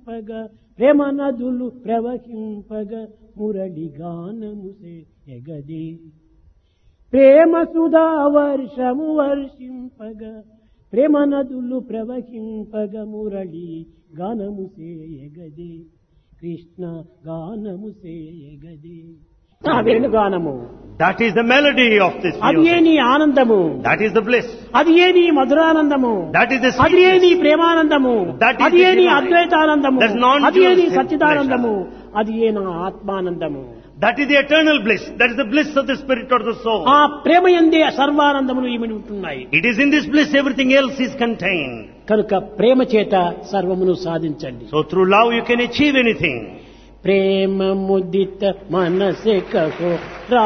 ప్రవహింపగా ప్రేమ నదులు ప్రవహింపగా మురళి గానముసే ఎగదే ప్రేమ సుధా వర్షము వర్షింపగా ప్రేమ నదులు ప్రవహింపగా మురళి గానము సేయగదే కృష్ణ గానము సేయగదే ఆ వేణుగానము That is the melody of this అది ఏ music. నీ ఆనందము That is the bliss. అది ఏ నీ మధురానందము That is the అది ఏ నీ sweetness. ప్రేమానందము That is అది ఏ the నీ delight. అద్వైతానందము That's non-dual అది ఏ నీ pleasure. సచ్చిదానందము అది ఏ నా ఆత్మానందము That is the eternal bliss. That is the bliss of the spirit or the soul. ఆ ప్రేమ ఎందే సర్వానందములు ఇమిడి ఉంటున్నాయి It is in this bliss everything else is contained. కనుక ప్రేమ చేత సర్వమును సాధించండి So through love you can achieve anything. ప్రేమ ముదిత మనసే కహో